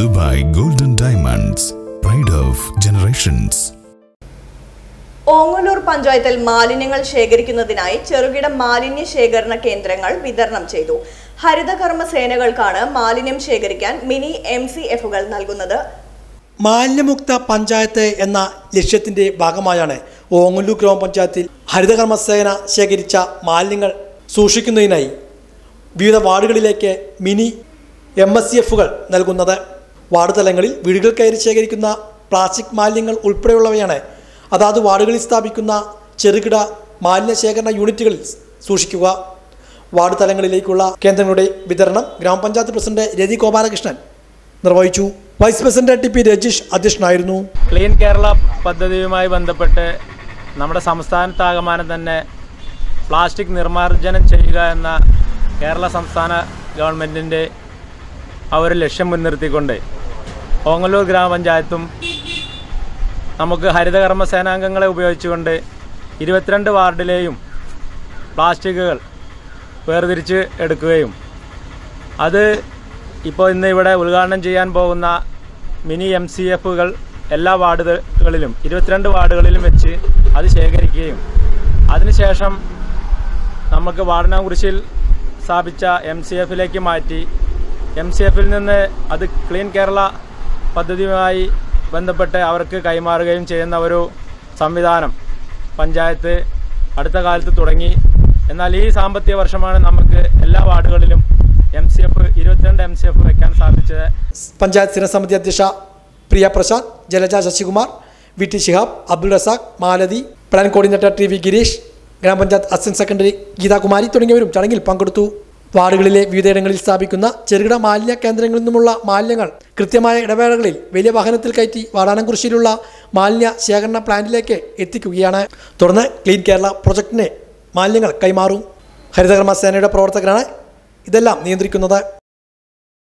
Dubai golden diamonds pride of generations Ongallur പഞ്ചായത്തിൽ മാലിന്യങ്ങൾ ശേഖരിക്കുന്നതിനായി ചെറുകിട മാലിന്യ ശേഖരണ കേന്ദ്രങ്ങൾ വിതരണം ചെയ്തു ഹരിതകർമ്മ സേനകൾക്കാണ് മാലിന്യം ശേഖരിക്കാൻ മിനി എം സി എഫുകൾ നൽകുന്നത് മാലിന്യമുക്ത പഞ്ചായത്ത് എന്ന ലക്ഷ്യത്തിന്റെ ഭാഗമായാണ് ഓങ്ങല്ലൂർ ഗ്രാമപഞ്ചായത്തിൽ ഹരിതകർമ്മ സേന ശേഖരിച്ച മാലിന്യങ്ങൾ സൂക്ഷിക്കുന്നതിനായി വിവിധ വാർഡുകളിലേക്ക് മിനി എം എസ് സി എഫുകൾ നൽകുന്നത് വാർഡ് തലങ്ങളിൽ വീടുകൾ കയറി ശേഖരിക്കുന്ന പ്ലാസ്റ്റിക് മാലിന്യങ്ങൾ ഉൾപ്പെടെയുള്ളവയാണ് അതാത് വാർഡുകളിൽ സ്ഥാപിക്കുന്ന ചെറുകിട മാലിന്യ ശേഖരണ യൂണിറ്റുകളിൽ സൂക്ഷിക്കുക വാർഡ് തലങ്ങളിലേക്കുള്ള കേന്ദ്രങ്ങളുടെ വിതരണം ഗ്രാമപഞ്ചായത്ത് പ്രസിഡന്റ് രതി ഗോപാലകൃഷ്ണൻ നിർവഹിച്ചു vice president T P Rajeesh അധ്യക്ഷനായിരുന്നു ക്ലീൻ കേരള പദ്ധതിയുമായി ബന്ധപ്പെട്ട് നമ്മുടെ സംസ്ഥാനത്താകമാനം തന്നെ പ്ലാസ്റ്റിക് നിർമ്മാർജ്ജനം ചെയ്യുക എന്ന കേരള സംസ്ഥാന ഗവൺമെൻറ്റിൻ്റെ ആ ഒരു ലക്ഷ്യം മുൻനിർത്തിക്കൊണ്ട് ഓങ്ങല്ലൂർ ഗ്രാമപഞ്ചായത്തും നമുക്ക് ഹരിതകർമ്മ സേനാംഗങ്ങളെ ഉപയോഗിച്ചുകൊണ്ട് ഇരുപത്തിരണ്ട് വാർഡിലെയും പ്ലാസ്റ്റിക്കുകൾ വേർതിരിച്ച് എടുക്കുകയും അത് ഇപ്പോൾ ഇന്ന് ഇവിടെ ഉദ്ഘാടനം ചെയ്യാൻ പോകുന്ന മിനി എം സി എഫുകൾ എല്ലാ വാർഡുകളിലും ഇരുപത്തിരണ്ട് വാർഡുകളിലും വെച്ച് അത് ശേഖരിക്കുകയും അതിനുശേഷം നമുക്ക് വാർഡനാകുറിശിൽ സ്ഥാപിച്ച എം സി എഫിലേക്ക് മാറ്റി എം സി എഫിൽ നിന്ന് അത് ക്ലീൻ കേരള പദ്ധതിയുമായി ബന്ധപ്പെട്ട് അവർക്ക് കൈമാറുകയും ചെയ്യുന്ന ഒരു സംവിധാനം പഞ്ചായത്ത് അടുത്ത കാലത്ത് തുടങ്ങി എന്നാൽ ഈ സാമ്പത്തിക വർഷമാണ് നമുക്ക് എല്ലാ വാർഡുകളിലും എം സി എഫ് ഇരുപത്തിരണ്ട് എം സി എഫ് വയ്ക്കാൻ സാധിച്ചത് പഞ്ചായത്ത് സ്ഥിരസമിതി അധ്യക്ഷ Priya Prasad Jalaja Sasikumar V T Shihab Abdul Razak Malathi plan coordinator T V Gireesh ഗ്രാമപഞ്ചായത്ത് അസിസ്റ്റന്റ് സെക്രട്ടറി ഗീതാകുമാരി തുടങ്ങിയവരും ചടങ്ങിൽ പങ്കെടുത്തു വാർഡുകളിലെ വിവിധയിടങ്ങളിൽ സ്ഥാപിക്കുന്ന ചെറുകിട മാലിന്യ കേന്ദ്രങ്ങളിൽ നിന്നുമുള്ള മാലിന്യങ്ങൾ കൃത്യമായ ഇടവേളകളിൽ വലിയ വാഹനത്തിൽ കയറ്റി വാടാനംകുറിശ്ശിയിലുള്ള മാലിന്യ ശേഖരണ പ്ലാന്റിലേക്ക് എത്തിക്കുകയാണ് തുടർന്ന് ക്ലീൻ കേരള പ്രൊജക്ടിന് മാലിന്യങ്ങൾ കൈമാറും ഹരിതകർമ്മ സേനയുടെ പ്രവർത്തകരാണ് ഇതെല്ലാം നിയന്ത്രിക്കുന്നത്